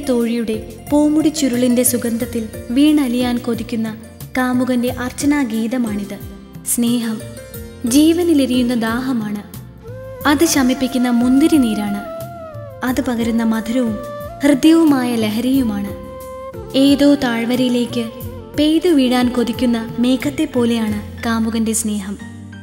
തോഴിയുടെ പൂമുടി ചുരുളിന്റെ സുഗന്ധത്തിൽ വീണലിയാൻ കൊതിക്കുന്ന കാമുകന്റെ അർച്ചനാഗീതമാണിത് സ്നേഹം ജീവനിലെരിയുന്ന ദാഹമാണ് അത് ശമിപ്പിക്കുന്ന മുന്തിരി നീരാണ് അത് പകരുന്ന മധുരവും ഹൃദ്യവുമായ ലഹരിയുമാണ് ഏതോ താഴ്വരയിലേക്ക് പെയ്തു വീഴാൻ കൊതിക്കുന്ന മേഘത്തെ പോലെയാണ് കാമുകന്റെ സ്നേഹം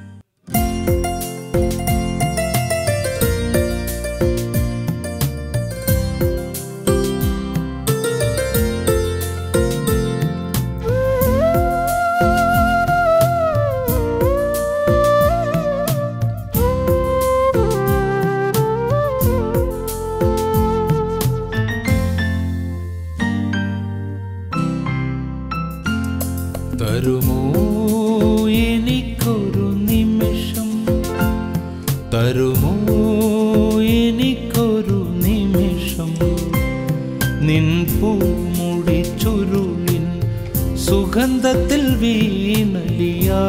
തരുമോ എനിക്കൊരു നിമിഷം തരുമോ എനിക്കൊരു നിമിഷം നിൻ പൂമുടി ചുരുളിൻ സുഗന്ധത്തിൽ വീണലിയാ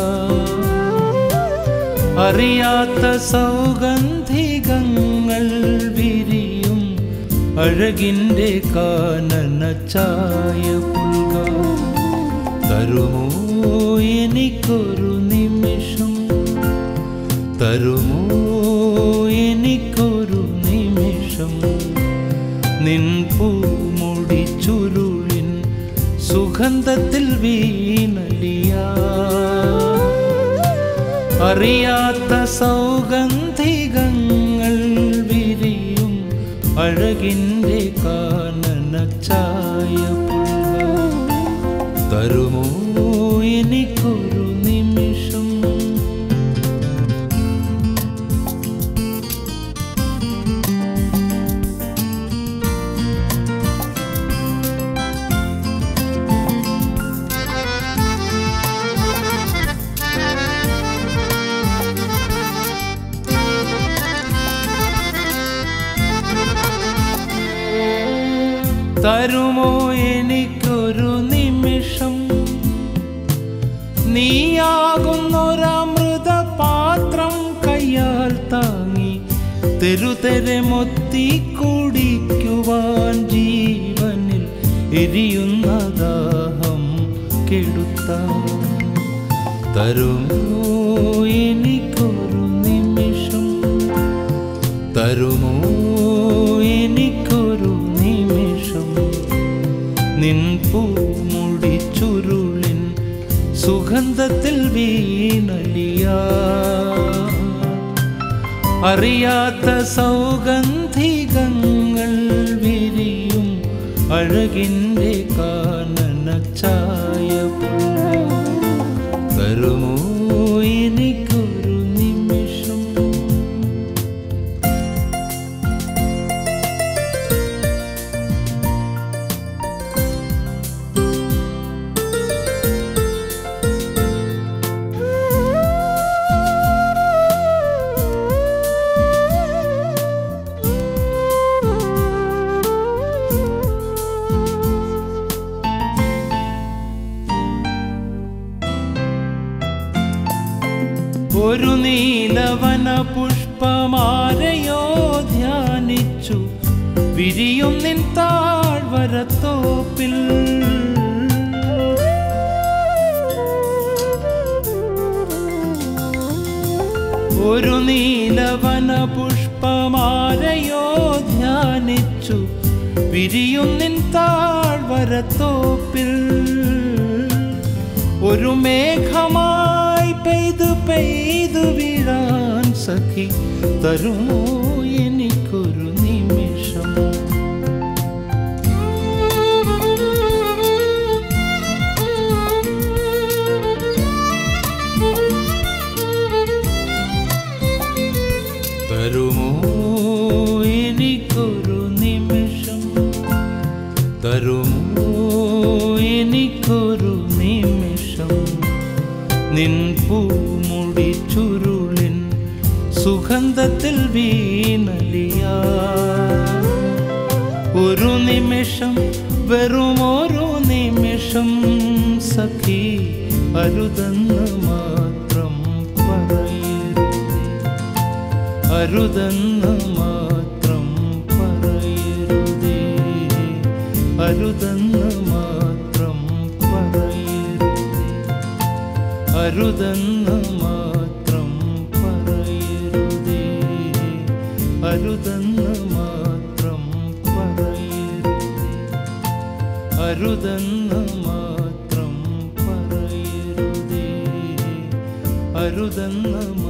അറിയാത്ത സൗഗന്ധികങ്ങൾ വിരിയും അഴകിൻ്റെ കാനന ചായ പുൽക തരുമോ എനിക്കൊരു നിമിഷം തരുമോ എനിക്കൊരു നിമിഷം നിൻ പൂമുടി ചുരുളിൻ സുഗന്ധത്തിൽ വീണലിയാ അറിയാത്ത സൗഗന്ധികങ്ങൾ വിരിയും അഴകിൻ്റെ കാനന ചായ പുൽക തരുമോ എനിക്കൊരു നിമിഷം തരുമോ എനിക്കൊരു നിമിഷം നീയാകുന്നൊരമൃത പാത്രം കയ്യാൽ താങ്ങി തെരുതെരെ മൊത്തി കുടിക്കുവാൻ ജീവനിൽ എരിയുന്ന ദാഹം കെടുത്താൻ തരുമോ എനിക്കൊരു നിമിഷം തരുമോ എനിക്കൊരു നിമിഷം നിൻ പൂമുടി ചുരുളിൻ സുഗന്ധത്തിൽ വീണലിയാ അറിയാത്ത സൗഗന്ധികങ്ങൾ വിരിയും അഴകിൻ്റെ കാനന ചായ പുൽക. തരുമോ എനിക്കൊരു നിമിഷം ഒരു നീലവന പുഷ്പമാരയോ ധ്യാനിച്ചു വിരിയും നിൻ താഴ്വരത്തോപ്പിൽ ഒരു നീലവന പുഷ്പമാരയോ ധ്യാനിച്ചു വിരിയും നിൻ താഴ്വരത്തോപ്പിൽ ഒരു മേഘമായി പെയ്തു പെയ്തു വീഴാൻ സഖി തരുമോ എനിക്കൊരു നിമിഷം തരുമോ എനിക്കൊരു നിമിഷം തരുമോ എനിക്കൊരു നിമിഷം നിൻ പൂമുടി ചുരുളിൻ സുഗന്ധത്തിൽ വീണലിയാ ഒരു നിമിഷം വെറുമൊരു നിമിഷം സഖി അരുതെന്ന് മാത്രം പറയരുതേ അരുതെന്ന് മാത്രം പറയരുതേ അരുതെന്ന് മാത്രം പറയരുതേ അരുതെന്ന് മാത്രം പറയരുതേ അരുതെന്ന് മാത്രം പറയരുതേ അരുതെന്ന് മാത്രം പറയരുതേ അരുതെന്ന്